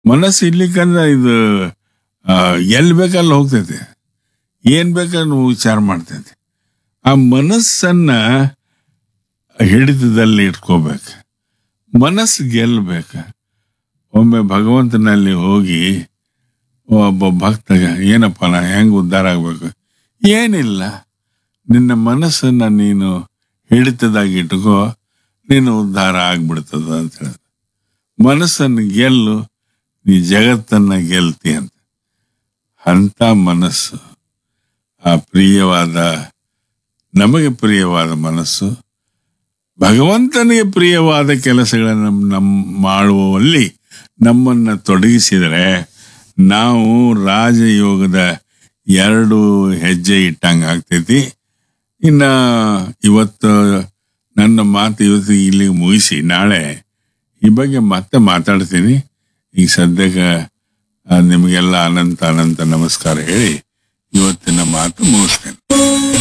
ಮನಸ್ಸು ಇರ್ಲಿಕ್ಕಂದ್ರೆ ಇದು ಆ, ಎಲ್ಲಿ ಬೇಕಲ್ಲಿ ಹೋಗ್ತೈತೆ ಏನ್ ಬೇಕಾದ್ರೂ ವಿಚಾರ ಮಾಡ್ತೈತೆ ಆ ಮನಸ್ಸನ್ನ ಹಿಡಿತದಲ್ಲಿ ಇಟ್ಕೋಬೇಕು ಮನಸ್ಸು ಗೆಲ್ಲಬೇಕು ಒಮ್ಮೆ ಭಗವಂತನಲ್ಲಿ ಹೋಗಿ ಒಬ್ಬ ಭಕ್ತಗ ಏನಪ್ಪ ನಾ ಹೆಂಗ್ ಉದ್ಧಾರ ಆಗ್ಬೇಕು ಏನಿಲ್ಲ ನಿನ್ನ ಮನಸ್ಸನ್ನ ನೀನು ಹಿಡಿತದಾಗಿ ಇಟ್ಕೋ ನೀನು ಉದ್ಧಾರ ಆಗ್ಬಿಡ್ತದ ಅಂತ ಹೇಳಿದ ಮನಸ್ಸನ್ನು ಗೆಲ್ಲು ನೀ ಜಗತ್ತನ್ನ ಗೆಲ್ತಿ ಅಂತ ಅಂತ ಮನಸ್ಸು ಆ ಪ್ರಿಯವಾದ ನಮಗೆ ಪ್ರಿಯವಾದ ಮನಸ್ಸು ಭಗವಂತನಿಗೆ ಪ್ರಿಯವಾದ ಕೆಲಸಗಳನ್ನು ನಮ್ ಮಾಡುವಲ್ಲಿ ನಮ್ಮನ್ನ ತೊಡಗಿಸಿದರೆ ನಾವು ರಾಜಯೋಗದ ಎರಡು ಹೆಜ್ಜೆ ಇಟ್ಟಂಗೆ ಆಗ್ತೈತಿ ಇನ್ನ ಇವತ್ತು ನನ್ನ ಮಾತು ಇವತ್ತು ಇಲ್ಲಿಗೆ ಮುಗಿಸಿ ನಾಳೆ ಈ ಬಗ್ಗೆ ಮತ್ತೆ ಮಾತಾಡ್ತೀನಿ ಈಗ ಸದ್ಯಕ್ಕೆ ಆ, ನಿಮಗೆಲ್ಲ ಅನಂತ ಅನಂತ ನಮಸ್ಕಾರ ಹೇಳಿ ಇವತ್ತಿನ ಮಾತು ಮುಗಿಸ್ತೇನೆ